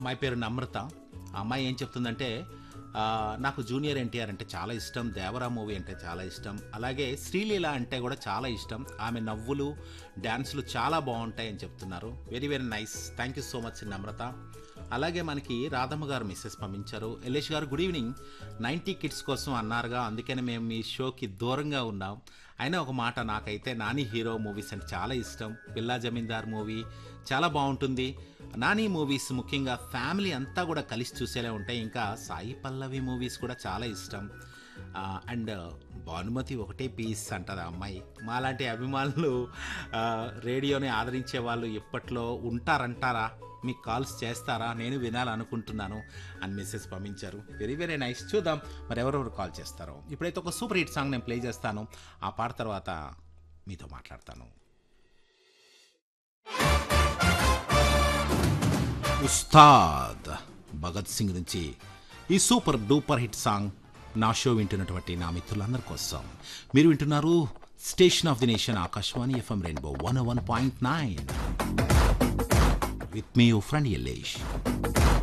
అమ్మాయి పేరు నమ్రత ఆ అమ్మాయి ఏం చెప్తుందంటే ఆ, నాకు జూనియర్ ఎన్టీఆర్ అంటే చాలా ఇష్టం దేవరా మూవీ అంటే చాలా ఇష్టం అలాగే శ్రీలీల అంటే కూడా చాలా ఇష్టం ఆమె నవ్వులు డ్యాన్సులు చాలా బాగుంటాయని చెప్తున్నారు very very nice thank you so much Namrata అలాగే మనకి రాధమ్మ గారు మెసేజ్ పంపించారు ఎల్లేష్ గారు గుడ్ ఈవినింగ్ నైంటీ కిడ్స్ కోసం అన్నారుగా అందుకని మేము మీ షోకి దూరంగా ఉన్నాం అయినా ఒక మాట నాకైతే నాని హీరో మూవీస్ అంటే చాలా ఇష్టం పిల్లా జమీందార్ మూవీ చాలా బాగుంటుంది నాని మూవీస్ ముఖ్యంగా ఫ్యామిలీ అంతా కూడా కలిసి చూసేలా ఉంటాయి ఇంకా సాయి పల్లవి మూవీస్ కూడా చాలా ఇష్టం ఆ, అండ్ భానుమతి ఒకటే పీస్ అంటది ఆ అమ్మాయి మాలాంటి అభిమానులు ఆ, రేడియోని ఆదరించే వాళ్ళు ఇప్పట్లో ఉంటారంటారా మీకు కాల్స్ చేస్తారా నేను వినాలనుకుంటున్నాను అని మెసేజ్ పంపించారు వెరీ వెరీ నైస్ చూద్దాం మరి ఎవరెవరు కాల్ చేస్తారో ఇప్పుడైతే ఒక సూపర్ హిట్ సాంగ్ నేను ప్లే చేస్తాను ఆ పాట తర్వాత మీతో మాట్లాడతాను ఉస్తాద్ భగత్ సింగ్ నుంచి ఈ సూపర్ డూపర్ హిట్ సాంగ్ నా షో వింటున్నటువంటి నా మిత్రులందరి కోసం మీరు వింటున్నారు station of the nation Akashvani FM rainbow one one point nine with మీ ఫ్రెండ్ ఎల్లేష్